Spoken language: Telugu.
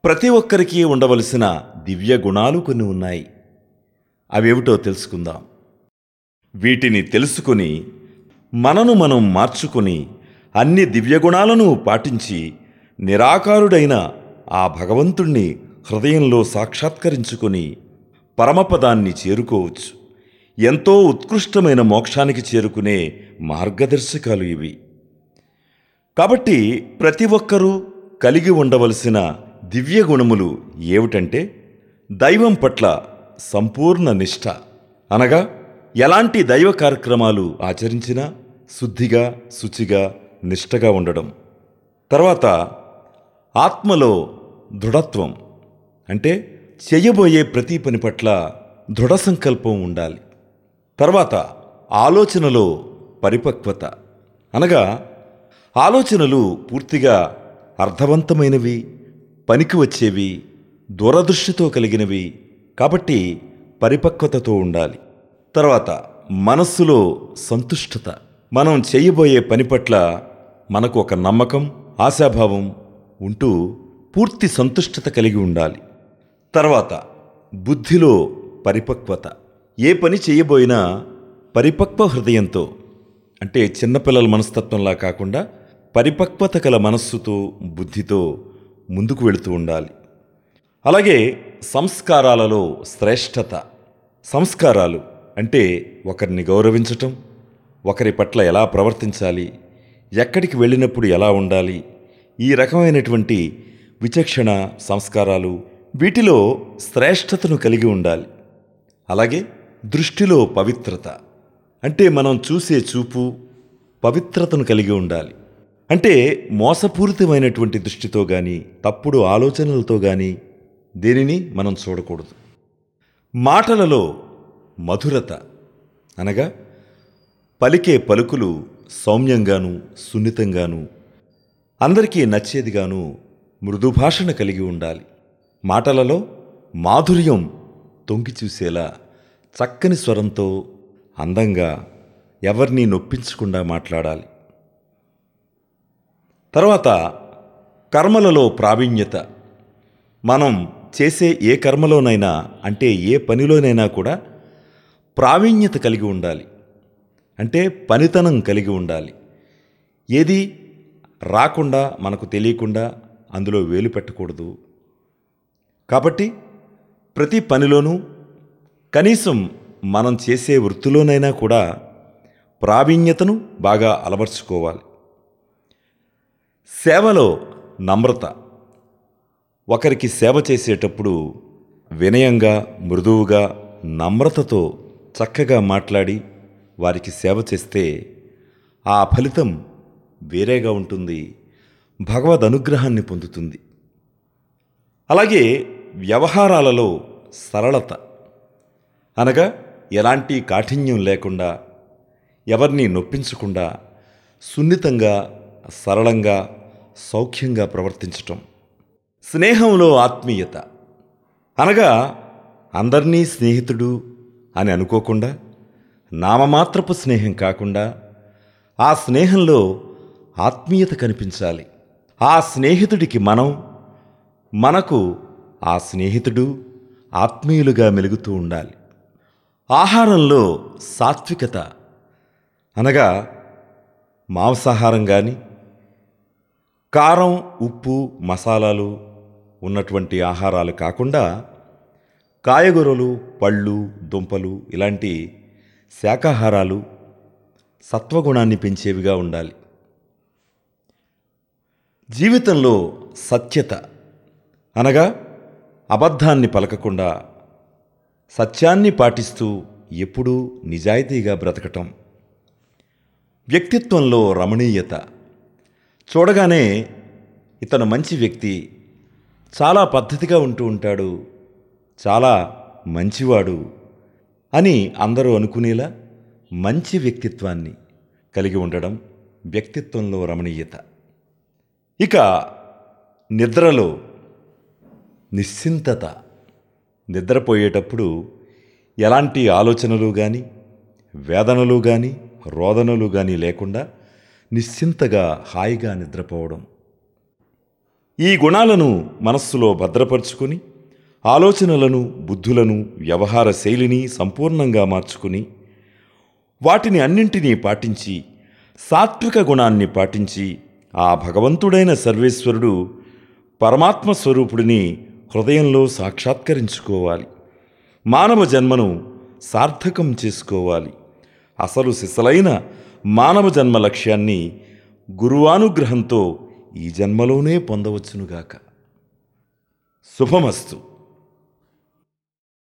ప్రతి ఒక్కరికి ఉండవలసిన దివ్య గుణాలు కొన్ని ఉన్నాయి అవేమిటో తెలుసుకుందాం వీటిని తెలుసుకుని మనను మనం మార్చుకుని అన్ని దివ్యగుణాలను పాటించి నిరాకారుడైన ఆ భగవంతుణ్ణి హృదయంలో సాక్షాత్కరించుకొని పరమపదాన్ని చేరుకోవచ్చు ఎంతో ఉత్కృష్టమైన మోక్షానికి చేరుకునే మార్గదర్శకాలు ఇవి కాబట్టి ప్రతి ఒక్కరూ కలిగి ఉండవలసిన దివ్య గుణములు ఏమిటంటే దైవం పట్ల సంపూర్ణ నిష్ఠ అనగా ఎలాంటి దైవ కార్యక్రమాలు ఆచరించినా శుద్ధిగా శుచిగా నిష్ఠగా ఉండడం తర్వాత ఆత్మలో దృఢత్వం అంటే చెయ్యబోయే ప్రతి పని పట్ల దృఢ సంకల్పం ఉండాలి తర్వాత ఆలోచనలో పరిపక్వత అనగా ఆలోచనలు పూర్తిగా అర్థవంతమైనవి పనికి వచ్చేవి దూరదృష్టితో కలిగినవి కాబట్టి పరిపక్వతతో ఉండాలి తర్వాత మనస్సులో సంతుష్టత మనం చేయబోయే పని పట్ల మనకు ఒక నమ్మకం ఆశాభావం ఉంటూ పూర్తి సంతుష్టత కలిగి ఉండాలి తర్వాత బుద్ధిలో పరిపక్వత ఏ పని చేయబోయినా పరిపక్వ హృదయంతో అంటే చిన్నపిల్లల మనస్తత్వంలా కాకుండా పరిపక్వత గల మనస్సుతో బుద్ధితో ముందుకు వెళుతూ ఉండాలి అలాగే సంస్కారాలలో శ్రేష్టత సంస్కారాలు అంటే ఒకరిని గౌరవించటం ఒకరి పట్ల ఎలా ప్రవర్తించాలి ఎక్కడికి వెళ్ళినప్పుడు ఎలా ఉండాలి ఈ రకమైనటువంటి విచక్షణ సంస్కారాలు వీటిలో శ్రేష్టతను కలిగి ఉండాలి అలాగే దృష్టిలో పవిత్రత అంటే మనం చూసే చూపు పవిత్రతను కలిగి ఉండాలి అంటే మోసపూరితమైనటువంటి దృష్టితో కానీ తప్పుడు ఆలోచనలతో కానీ దేనిని మనం చూడకూడదు మాటలలో మధురత అనగా పలికే పలుకులు సౌమ్యంగాను సున్నితంగాను అందరికీ నచ్చేదిగాను మృదు భాషను కలిగి ఉండాలి మాటలలో మాధుర్యం తొంగి చూసేలా చక్కని స్వరంతో అందంగా ఎవరిని నొప్పించకుండా మాట్లాడాలి తర్వాత కర్మలలో ప్రావీణ్యత మనం చేసే ఏ కర్మలోనైనా అంటే ఏ పనిలోనైనా కూడా ప్రావీణ్యత కలిగి ఉండాలి అంటే పనితనం కలిగి ఉండాలి ఏది రాకుండా మనకు తెలియకుండా అందులో వేలు పెట్టకూడదు కాబట్టి ప్రతి పనిలోనూ కనీసం మనం చేసే వృత్తిలోనైనా కూడా ప్రావీణ్యతను బాగా అలవర్చుకోవాలి సేవలో నమ్రత ఒకరికి సేవ చేసేటప్పుడు వినయంగా మృదువుగా నమ్రతతో చక్కగా మాట్లాడి వారికి సేవ చేస్తే ఆ ఫలితం వేరేగా ఉంటుంది భగవద్ అనుగ్రహాన్ని పొందుతుంది అలాగే వ్యవహారాలలో సరళత అనగా ఎలాంటి కాఠిన్యం లేకుండా ఎవరిని నొప్పించకుండా సున్నితంగా సరళంగా సౌఖ్యంగా ప్రవర్తించటం స్నేహంలో ఆత్మీయత అనగా అందరినీ స్నేహితుడు అని అనుకోకుండా నామమాత్రపు స్నేహం కాకుండా ఆ స్నేహంలో ఆత్మీయత కనిపించాలి ఆ స్నేహితుడికి మనం మనకు ఆ స్నేహితుడు ఆత్మీయులుగా మెలుగుతూ ఉండాలి ఆహారంలో సాత్వికత అనగా మాంసాహారం కానీ కారం ఉప్పు మసాలాలు ఉన్నటువంటి ఆహారాలు కాకుండా కాయగూరలు పళ్ళు దుంపలు ఇలాంటి శాకాహారాలు సత్వగుణాన్ని పెంచేవిగా ఉండాలి జీవితంలో సత్యత అనగా అబద్ధాన్ని పలకకుండా సత్యాన్ని పాటిస్తూ ఎప్పుడూ నిజాయితీగా బ్రతకటం వ్యక్తిత్వంలో రమణీయత చూడగానే ఇతను మంచి వ్యక్తి చాలా పద్ధతిగా ఉంటూ ఉంటాడు చాలా మంచివాడు అని అందరూ అనుకునేలా మంచి వ్యక్తిత్వాన్ని కలిగి ఉండడం వ్యక్తిత్వంలో రమణీయత ఇక నిద్రలో నిశ్చింతత నిద్రపోయేటప్పుడు ఎలాంటి ఆలోచనలు కానీ వేదనలు కానీ రోదనలు కానీ లేకుండా నిశ్చింతగా హాయిగా నిద్రపోవడం ఈ గుణాలను మనస్సులో భద్రపరుచుకుని ఆలోచనలను బుద్ధులను వ్యవహార శైలిని సంపూర్ణంగా మార్చుకుని వాటిని అన్నింటినీ పాటించి సాత్విక గుణాన్ని పాటించి ఆ భగవంతుడైన సర్వేశ్వరుడు పరమాత్మ స్వరూపుడిని హృదయంలో సాక్షాత్కరించుకోవాలి మానవ జన్మను సార్థకం చేసుకోవాలి అసలు సిసలైన మానవ జన్మ లక్ష్యాన్ని గురువానుగ్రహంతో ఈ జన్మలోనే పొందవచ్చునుగాక శుభమస్తు